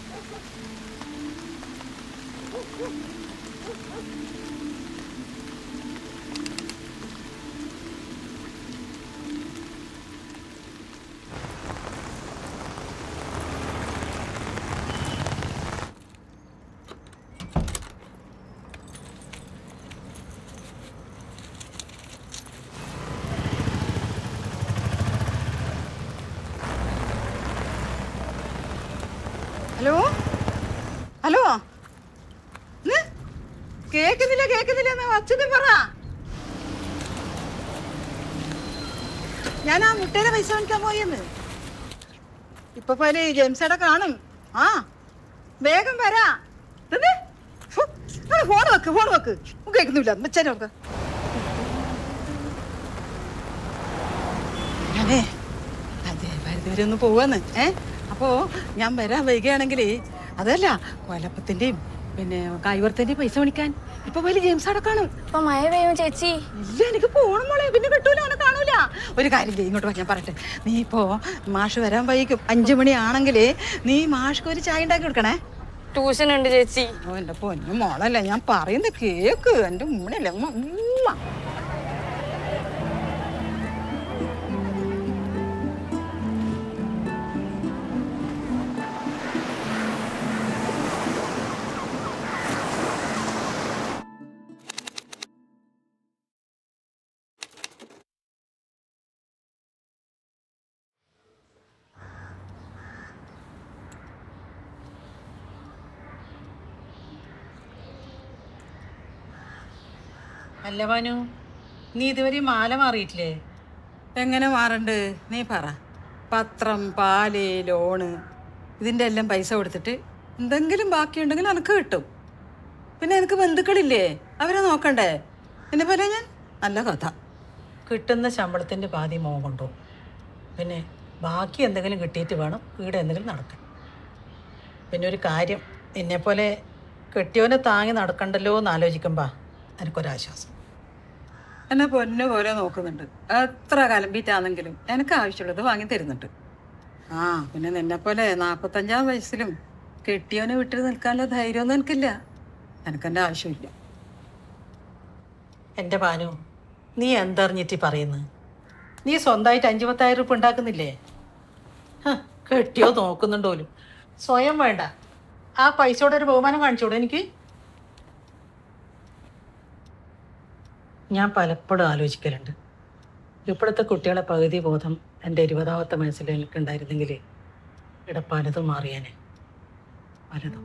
Hello hello ന്ന്? കേക്കുന്നില്ല കേക്കുന്നില്ല എന്ന് അച്ഛനും പറ ഞാൻ ആ മുട്ടയുടെ പൈസ മേടിക്കാൻ പോയെന്ന് ഇപ്പൊ പോലെ ജെയിംസേടെ കാണും ആ വേഗം വരാ ഫോൺ വെക്ക് ഫോൺ വെക്ക് കേൾക്കുന്നില്ല മെച്ചനെ വെക്ക് ഞാനേ അതെ പരിധി വരെ ഒന്ന് പോവാന്ന് ഏ അപ്പോ ഞാൻ വരാൻ വൈകുകയാണെങ്കിൽ അതല്ല കൊലപ്പത്തിന്റെയും പിന്നെ കൈവർത്തിന്റെയും പൈസ മേടിക്കാൻ ഇപ്പൊ വലിയ ജെയിംസ് അവിടെ കാണും ഇപ്പൊ മഴ പെയ്യും ചേച്ചി ഇല്ല എനിക്ക് പോണം മോളെ പിന്നെ കിട്ടൂല അവനെ കാണൂല ഒരു കാര്യം ചെയ്യ് ഇങ്ങോട്ട് വാ, ഞാൻ പറയട്ടെ നീ ഇപ്പോ മാഷ് വരാൻ വൈകും അഞ്ചു മണിയാണെങ്കിൽ നീ മാഷ്ക്ക് ഒരു ചായ ഉണ്ടാക്കി കൊടുക്കണേ ട്യൂഷൻ ഉണ്ട് ചേച്ചി ഓ എന്റെ പൊന്നു മോളല്ല ഞാൻ പറയുന്ന കേക്ക് എന്റെ ഉമ്മണല്ലേ ഉമ്മ ഉമ്മ അല്ല മനു നീ ഇതുവരെ മാല മാറിയിട്ടില്ലേ എങ്ങനെ മാറണ്ട് നീ പറ പത്രം പാല് ലോണ് ഇതിൻ്റെ എല്ലാം പൈസ കൊടുത്തിട്ട് എന്തെങ്കിലും ബാക്കിയുണ്ടെങ്കിൽ എനിക്ക് കിട്ടും പിന്നെ എനിക്ക് ബന്ധുക്കളില്ലേ അവരെ നോക്കണ്ടേ എന്നെ പോലെ ഞാൻ നല്ല കഥ കിട്ടുന്ന ശമ്പളത്തിന്റെ പാതി മോൻ കൊണ്ടുപോകും പിന്നെ ബാക്കി എന്തെങ്കിലും കിട്ടിയിട്ട് വേണം ഇവിടെ എന്തെങ്കിലും നടക്കാൻ പിന്നെ ഒരു കാര്യം എന്നെപ്പോലെ കെട്ടിയവനെ താങ്ങി നടക്കണ്ടല്ലോ എന്ന് ആലോചിക്കുമ്പോൾ എനിക്കൊരാശ്വാസം എന്നെ പൊന്നു പോലെ നോക്കുന്നുണ്ട് എത്ര കലമ്പിറ്റാണെങ്കിലും എനിക്ക് ആവശ്യമുള്ളത് വാങ്ങി തരുന്നുണ്ട് ആ പിന്നെ നിന്നെ പോലെ നാൽപ്പത്തഞ്ചാം വയസ്സിലും കെട്ടിയവനെ വിട്ട് നിൽക്കാനുള്ള ധൈര്യമൊന്നും എനിക്കില്ല എനിക്കെൻ്റെ ആവശ്യമില്ല എൻ്റെ പാനു നീ എന്തറിഞ്ഞിട്ട് ഈ പറയുന്നത് നീ സ്വന്തമായിട്ട് അഞ്ചു പത്തായിരം ഉറുപ്പ് ഉണ്ടാക്കുന്നില്ലേ ഹ, കെട്ടിയോ നോക്കുന്നുണ്ടോലും സ്വയം വേണ്ട ആ പൈസയോടെ ഒരു ബഹുമാനം കാണിച്ചോടെ എനിക്ക് ഞാൻ പലപ്പോഴും ആലോചിക്കലുണ്ട് ഇപ്പോഴത്തെ കുട്ടികളെ പകുതി ബോധം എൻ്റെ ഇരുപതാമത്തെ വയസ്സിൽ എനിക്കുണ്ടായിരുന്നെങ്കിൽ ഇവിടെ പലതും മാറിയാനെ പലതും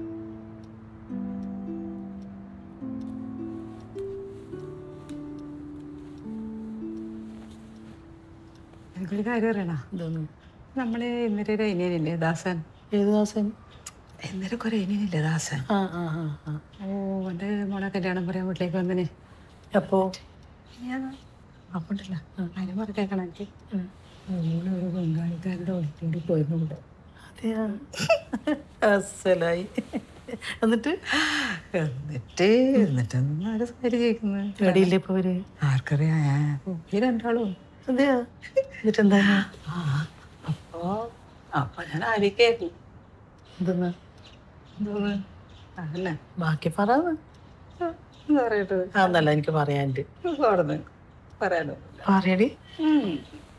എനിക്കൊരു കാര്യം അറിയണ ഇതൊന്നും നമ്മള് ഇന്നലെ ഒരു അനിയനില്ലേ ദാസൻ ഏത് ദിവസം ഇന്നലെ ഒരു അനിയനില്ലേ ദാസൻ ആ ആ ആ ആ ഓ എൻ്റെ മോളെ കല്യാണം പറയാൻ വീട്ടിലേക്ക് വന്നിന് എപ്പോൾ അപ്പുണ്ടല്ല അതിന് പറഞ്ഞേക്കണം എനിക്ക് ഒരു ബംഗാളിക്കാരുടെ ഒളിച്ചോടി പോയിരുന്നുണ്ട് അസലായി എന്നിട്ട് എന്നിട്ട് എന്നിട്ട് ആര് സൈഡ് കേൾക്കുന്നത് എവിടെയില്ലേ ഇപ്പൊ അവര് ആർക്കറിയാ ഈ രണ്ടാളും അതെയാ എന്നിട്ട് എന്താ ആ അപ്പോ അപ്പൊ ഞാൻ ആരിക്കായിരുന്നു എന്തെന്ന് എന്തോന്ന് അതല്ലേ ബാക്കി പറ എന്താ പറയട്ടെ അന്നല്ല എനിക്ക് പറയാനുണ്ട് പാടുന്നു പറയാലോ പറയടി ഉം.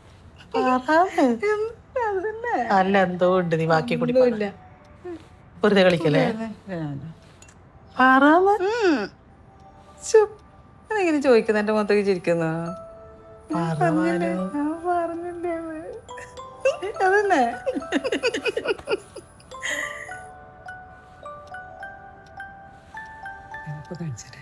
അതന്നെ അല്ല എന്തോ ഉണ്ട് നീ ബാക്കി കൂടി പറ. ഇല്ല വെറുതെ കളിക്കല്ലേ പറയാന്ന് എങ്ങനെ ചോദിക്കുന്ന എന്റെ മൊത്തം ചിരിക്കുന്ന പറയാനോ പറഞ്ഞില്ലേ അതന്നെ ഇപ്പൊ കാണിച്ചേ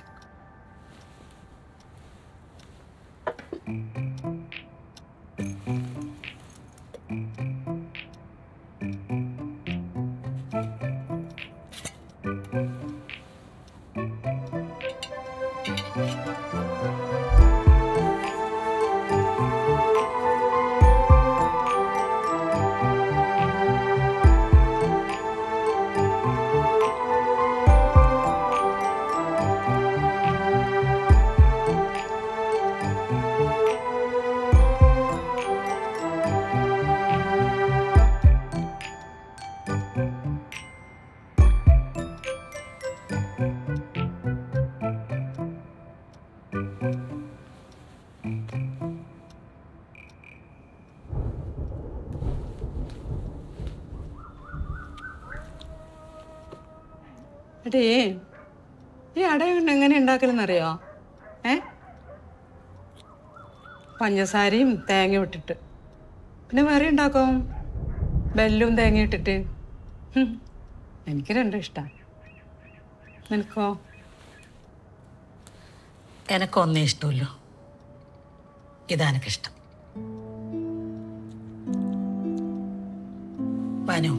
എടേ ഈ അടയുണ്ട് എങ്ങനെ ഉണ്ടാക്കലെന്നറിയോ ഏ പഞ്ചസാരയും തേങ്ങ ഇട്ടിട്ട് പിന്നെ വേറെ ഉണ്ടാക്കും ബെല്ലും തേങ്ങ ഇട്ടിട്ട് ഹും. എനിക്ക് രണ്ടും ഇഷ്ടമാണ് നിനക്കോ എനക്കൊന്നേ ഇഷ്ടമല്ലോ ഇതാ എനിക്കിഷ്ടം പനു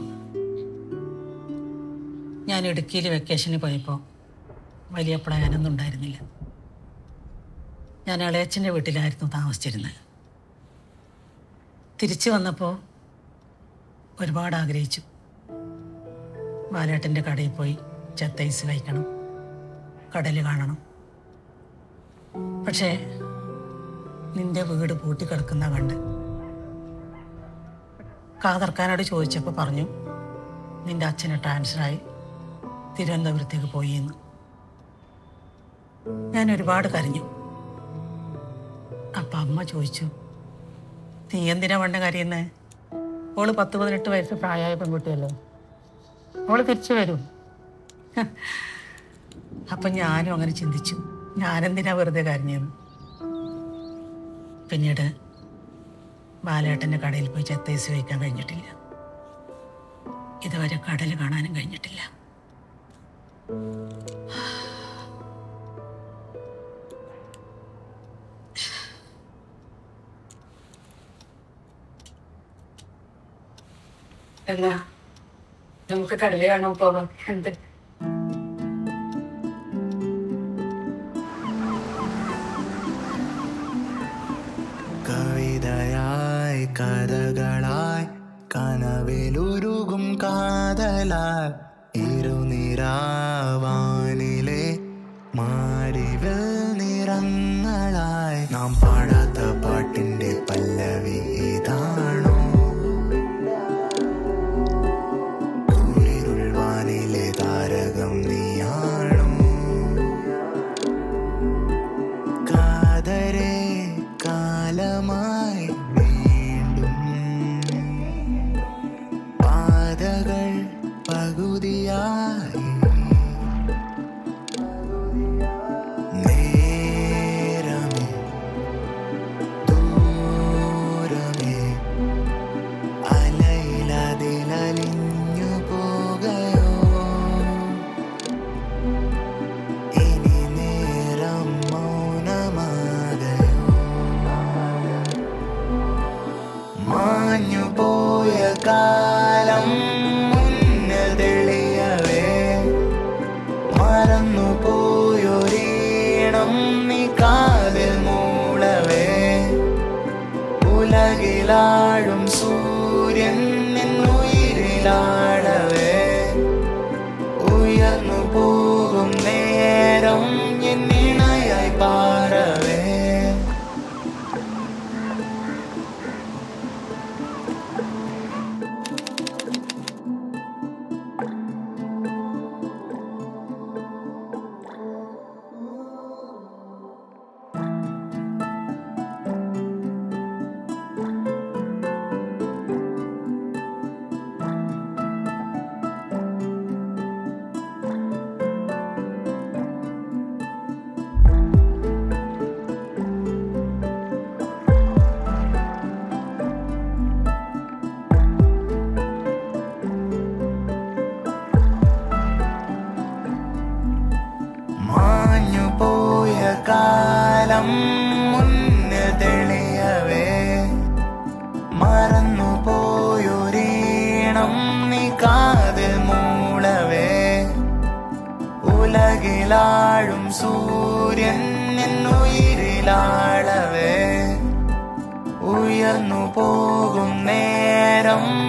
ഞാൻ ഇടുക്കിയിൽ വെക്കേഷന് പോയപ്പോൾ വലിയ പ്ലാനൊന്നും ഉണ്ടായിരുന്നില്ല ഞാൻ ഇളയച്ചൻ്റെ വീട്ടിലായിരുന്നു താമസിച്ചിരുന്നത് തിരിച്ചു വന്നപ്പോൾ ഒരുപാട് ആഗ്രഹിച്ചു ബാലേട്ടൻ്റെ കടയിൽ പോയി ചെത്തൈസ് കഴിക്കണം കടൽ കാണണം പക്ഷേ നിന്റെ വീട് പൂട്ടിക്കിടക്കുന്ന കണ്ട് കാതർക്കാനോട് ചോദിച്ചപ്പോൾ പറഞ്ഞു നിന്റെ അച്ഛന് ട്രാൻസ്ഫറായി തിരുവനന്തപുരത്തേക്ക് പോയി എന്ന് ഞാൻ ഒരുപാട് കരഞ്ഞു അപ്പം അമ്മ ചോദിച്ചു നീ എന്തിനാ പണ്ട് കരയുന്നേ ഓള് പത്ത് പതിനെട്ട് വയസ്സ് പ്രായമായ പെൺകുട്ടിയല്ലോ ഓള് തിരിച്ചു വരും അപ്പം ഞാനും അങ്ങനെ ചിന്തിച്ചു ഞാനെന്തിനാ വെറുതെ കരഞ്ഞെന്ന് പിന്നീട് ബാലേട്ടൻ്റെ കടയിൽ പോയി ചെത്തേസ് വയ്ക്കാൻ കഴിഞ്ഞിട്ടില്ല ഇതുവരെ കടൽ കാണാനും കഴിഞ്ഞിട്ടില്ല എന്നാ നമുക്ക് കടല് കാണാൻ പോകാം എന്ത് കവിതയായി കഥകളായി കനവിലുരുകും കാതലാൽ ഇരുനിരാവാനിലെ മാരിവിൽ നിറങ്ങളായി നാം പാടാത്ത പാട്ടിന്റെ പല്ലവി ഇതാണോ കൂരിരുൾ വാനിലെ താരകം നീയാണോ കാതരെ കാലമായി വീണ്ടും പാതകൾ പകുതിയായി നേരമേ ദൂരമേ അലയിലതിലലിഞ്ഞു പോകയോ ഇനി നേരം മൗനമാകയോ മാഞ്ഞു പോയ കാലം മുന്നിൽ തെളിയവേ മറന്നു പോയൊരീണം നീ കാതിൽ മൂളവേ ഉലകിലാഴും സൂര്യൻ നിന്നുയിരിലാടവേ ഉയർന്നു പോകും നേരം എന്നിണയായി പാറവേ മാഞ്ഞു പോയ കാലം മുന്നിൽ തെളിയവേ മറന്നു പോയൊരീണം നീ കാതിൽ മൂളവേ ഉലകിലാഴും സൂര്യൻ നിന്നുയിരിലാളവേ ഉയർന്നു പോകും നേരം